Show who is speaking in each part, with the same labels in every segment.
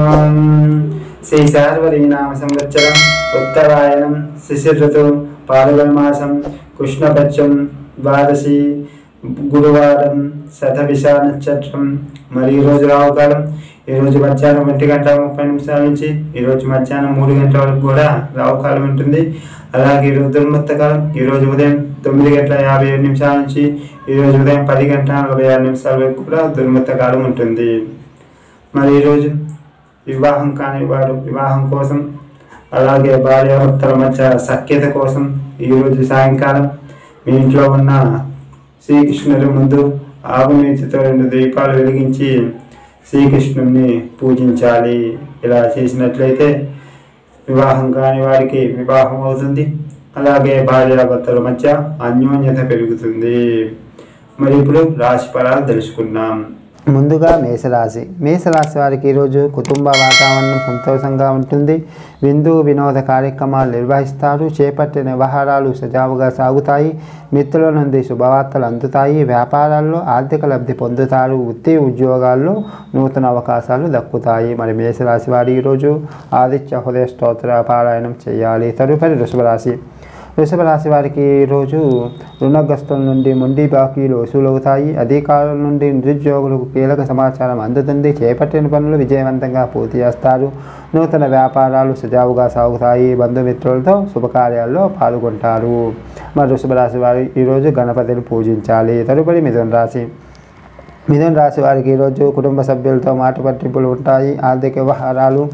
Speaker 1: ఓం శ్రీ శార్వరీ నామ సంవత్సరం ఉత్తరాయణం శిశిర ఋతు పాల్గొన మాసం కృష్ణపక్షం ద్వాదశి గురువారం శతభిష నక్షత్రం మరి ఈరోజు రావుకాలం ఈరోజు మధ్యాహ్నం ఒంటి గంట ముప్పై నిమిషాల నుంచి ఈరోజు మధ్యాహ్నం మూడు గంటల వరకు కూడా రావుకాలం ఉంటుంది అలాగే ఈరోజు దుర్ముహూర్త కాలం ఈరోజు ఉదయం తొమ్మిది గంటల యాభై ఏడు నిమిషాల నుంచి ఈరోజు ఉదయం పది గంటల నలభై ఆరు నిమిషాల వరకు కూడా దుర్ముహూర్త కాలం ఉంటుంది మరి ఈరోజు వివాహం కాని వారు వివాహం కోసం అలాగే భార్యాభర్తల మధ్య సఖ్యత కోసం ఈరోజు సాయంకాలం మీ ఇంట్లో ఉన్న శ్రీకృష్ణుడి ముందు ఆవు నీతితో రెండు దీపాలు వెలిగించి శ్రీకృష్ణుడిని పూజించాలి ఇలా చేసినట్లయితే వివాహం కాని వారికి వివాహం అవుతుంది అలాగే భార్యాభర్తల మధ్య అన్యోన్యత పెరుగుతుంది మరి ఇప్పుడు రాశి ఫలాలు తెలుసుకుందాం
Speaker 2: ముందుగా మేషరాశి మేషరాశి వారికి ఈరోజు కుటుంబ వాతావరణం సంతోషంగా ఉంటుంది విందు వినోద కార్యక్రమాలు నిర్వహిస్తారు చేపట్టిన వ్యవహారాలు సజావుగా సాగుతాయి మిత్రుల నుండి శుభవార్తలు అందుతాయి వ్యాపారాల్లో ఆర్థిక లబ్ధి పొందుతారు వృత్తి ఉద్యోగాల్లో నూతన అవకాశాలు దక్కుతాయి మరి మేషరాశి వారి ఈరోజు ఆదిత్య హృదయ స్తోత్ర పారాయణం చేయాలి తదుపరి వృషభరాశి వృషభ రాశి వారికి ఈరోజు రుణగ్రస్తుల నుండి మొండి బాకీలు వసూలవుతాయి అధికారుల నుండి నిరుద్యోగులకు కీలక సమాచారం అందుతుంది చేపట్టిన పనులు విజయవంతంగా పూర్తి చేస్తారు నూతన వ్యాపారాలు సజావుగా సాగుతాయి బంధుమిత్రులతో శుభకార్యాల్లో పాల్గొంటారు మరి వృషభ రాశి వారు ఈరోజు గణపతిని పూజించాలి తదుపరి మిథున రాశి మిథున రాశి వారికి ఈరోజు కుటుంబ సభ్యులతో మాట పట్టింపులు ఉంటాయి ఆర్థిక వ్యవహారాలు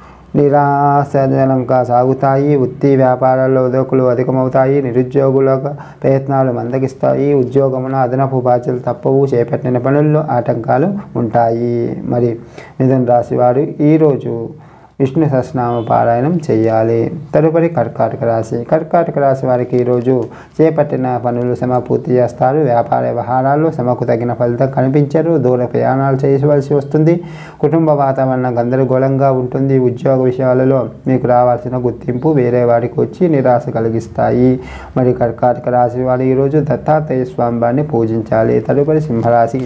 Speaker 2: నిరాశజనకంగా సాగుతాయి వృత్తి వ్యాపారాల్లో ఉదోకులు అధికమవుతాయి నిరుద్యోగుల ప్రయత్నాలు మందగిస్తాయి ఉద్యోగమున అదనపు బాధ్యతలు తప్పవు చేపట్టిన పనుల్లో ఆటంకాలు ఉంటాయి మరి మిథున రాశి వారు ఈరోజు విష్ణు సహస్రనామ పారాయణం చేయాలి తదుపరి కర్కాటక రాశి కర్కాటక రాశి వారికి ఈరోజు చేపట్టిన పనులు శ్రమ పూర్తి చేస్తారు వ్యాపార వ్యవహారాల్లో శ్రమకు తగిన ఫలితం కనిపించరు దూర ప్రయాణాలు చేయవలసి వస్తుంది కుటుంబ వాతావరణం గందరగోళంగా ఉంటుంది ఉద్యోగ విషయాలలో మీకు రావాల్సిన గుర్తింపు వేరే వారికి వచ్చి నిరాశ కలిగిస్తాయి మరి కర్కాటక రాశి వారు ఈరోజు దత్తాత్రేయ స్వామి వారిని పూజించాలి తదుపరి సింహరాశి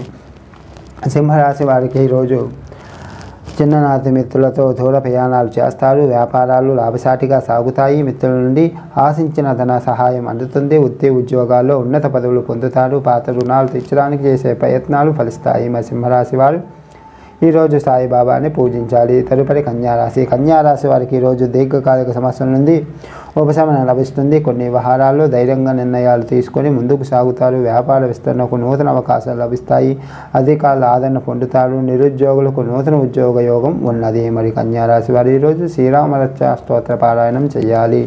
Speaker 2: సింహరాశి వారికి ఈరోజు చిన్ననాటి మిత్రులతో దూర ప్రయాణాలు చేస్తారు వ్యాపారాలు లాభసాటిగా సాగుతాయి మిత్రుల నుండి ఆశించిన ధన సహాయం అందుతుంది వృత్తి ఉద్యోగాల్లో ఉన్నత పదవులు పొందుతారు పాత రుణాలు తీర్చడానికి చేసే ప్రయత్నాలు ఫలిస్తాయి మరి సింహరాశి వారు ఈరోజు సాయిబాబాని పూజించాలి తదుపరి కన్యారాశి కన్యారాశి వారికి ఈరోజు దీర్ఘకాలిక సమస్యల నుండి ఉపశమనం లభిస్తుంది కొన్ని వ్యవహారాల్లో ధైర్యంగా నిర్ణయాలు తీసుకొని ముందుకు సాగుతారు వ్యాపార విస్తరణకు నూతన అవకాశాలు లభిస్తాయి అధికారుల ఆదరణ పొందుతారు నిరుద్యోగులకు నూతన ఉద్యోగ యోగం ఉన్నది మరి కన్యారాశి వారు ఈరోజు శ్రీరామరక్ష స్తోత్ర పారాయణం చేయాలి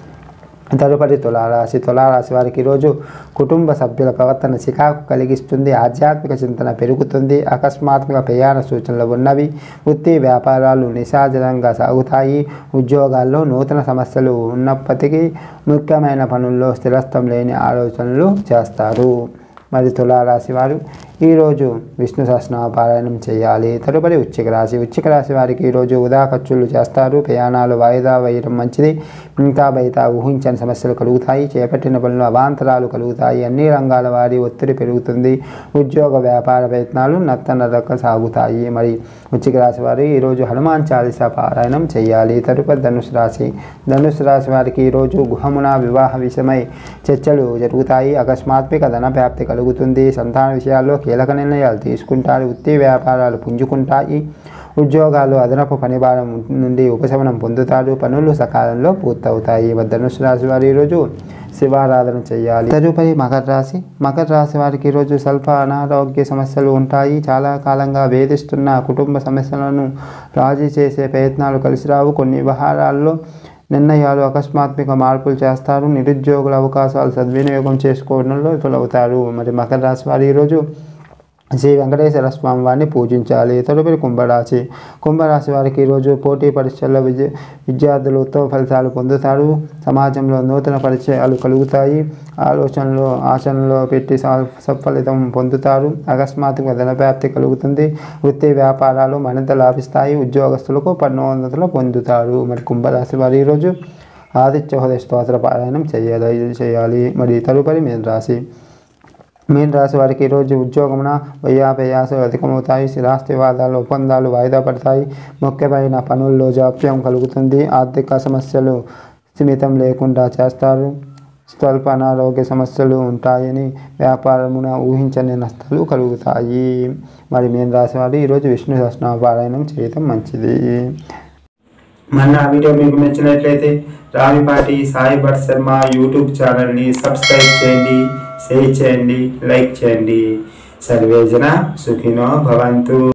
Speaker 2: తదుపరి తులారాశి తులారాశి వారికి ఈరోజు కుటుంబ సభ్యుల ప్రవర్తన చికాకు కలిగిస్తుంది ఆధ్యాత్మిక చింతన పెరుగుతుంది అకస్మాత్తుగా ప్రయాణ సూచనలు ఉన్నవి వృత్తి వ్యాపారాలు నిశాజనంగా సాగుతాయి ఉద్యోగాల్లో నూతన సమస్యలు ఉన్నప్పటికీ ముఖ్యమైన పనుల్లో స్థిరత్వం లేని ఆలోచనలు చేస్తారు మరి తులారాశి వారు ఈరోజు విష్ణు సహస్రనామ పారాయణం చేయాలి తదుపరి వృశ్చిక రాశి వృశ్చిక రాశి వారికి ఈరోజు ఉదా ఖర్చులు చేస్తారు ప్రయాణాలు వాయిదా వేయడం మంచిది ఇంకా బయట ఊహించని సమస్యలు కలుగుతాయి చేపట్టిన పనులు అవాంతరాలు కలుగుతాయి అన్ని రంగాల వారి ఒత్తిడి పెరుగుతుంది ఉద్యోగ వ్యాపార ప్రయత్నాలు నత్తనరక సాగుతాయి మరి వృశ్చిక రాశి వారు ఈరోజు హనుమాన్ చాలీసా పారాయణం చేయాలి తదుపరి ధనుసు రాశి ధనుసు రాశి వారికి ఈరోజు గుహమున వివాహ విషయమై చర్చలు జరుగుతాయి అకస్మాత్మిక ధన ప్రాప్తి కలుగుతుంది సంతాన విషయాల్లో కీలక నిర్ణయాలు తీసుకుంటారు వృత్తి వ్యాపారాలు పుంజుకుంటాయి ఉద్యోగాలు అదనపు పనిభారం నుండి ఉపశమనం పొందుతారు పనులు సకాలంలో పూర్తవుతాయి ధనుసు రాశి వారు ఈరోజు శివారాధన చేయాలి తదుపరి మకర రాశి మకర రాశి వారికి ఈరోజు స్వల్ప అనారోగ్య సమస్యలు ఉంటాయి చాలా కాలంగా వేధిస్తున్న కుటుంబ సమస్యలను రాజీ చేసే ప్రయత్నాలు కలిసి రావు కొన్ని వ్యవహారాల్లో నిర్ణయాలు అకస్మాత్మిక మార్పులు చేస్తారు నిరుద్యోగుల అవకాశాలు సద్వినియోగం చేసుకోవడంలో విఫలవుతారు మరి మకర రాశి వారు ఈరోజు శ్రీ వెంకటేశ్వర స్వామి వారిని పూజించాలి తదుపరి కుంభరాశి కుంభరాశి వారికి ఈరోజు పోటీ పరీక్షల్లో విద్య విద్యార్థులు ఉత్తమ ఫలితాలు పొందుతారు సమాజంలో నూతన పరిచయాలు కలుగుతాయి ఆలోచనలు ఆచరణలో పెట్టి స- సత్ఫలితం పొందుతారు అకస్మాత్తుగా ధనప్రాప్తి కలుగుతుంది వృత్తి వ్యాపారాలు మరింత లాభిస్తాయి ఉద్యోగస్తులకు పన్నోన్నతులు పొందుతారు మరి కుంభరాశి వారు ఈరోజు ఆదిత్య హృదయ స్తోత్ర పారాయణం చేయాలి చేయాలి మరి తదుపరి మీన రాశి మీన రాశి వారికి ఈరోజు ఉద్యోగమున వ్యయాపయాసాలు అధికమవుతాయి స్థిరాస్తి వాదాలు ఒప్పందాలు వాయిదా పడతాయి ముఖ్యమైన పనుల్లో జాప్యం కలుగుతుంది ఆర్థిక సమస్యలు స్థిమితం లేకుండా చేస్తారు స్వల్ప అనారోగ్య సమస్యలు ఉంటాయని వ్యాపారమున ఊహించని నష్టాలు కలుగుతాయి మరి మీన రాశి వారు ఈరోజు విష్ణు సహస్రనామ పారాయణం చేయటం మంచిది
Speaker 1: మన ఆ వీడియో మీకు నచ్చినట్లయితే రావిపాటి సాయి భట్ శర్మ యూట్యూబ్ ఛానల్ని సబ్స్క్రైబ్ చేయండి షేర్ చేయండి లైక్ చేయండి సర్వేజన సుఖినో భవంతు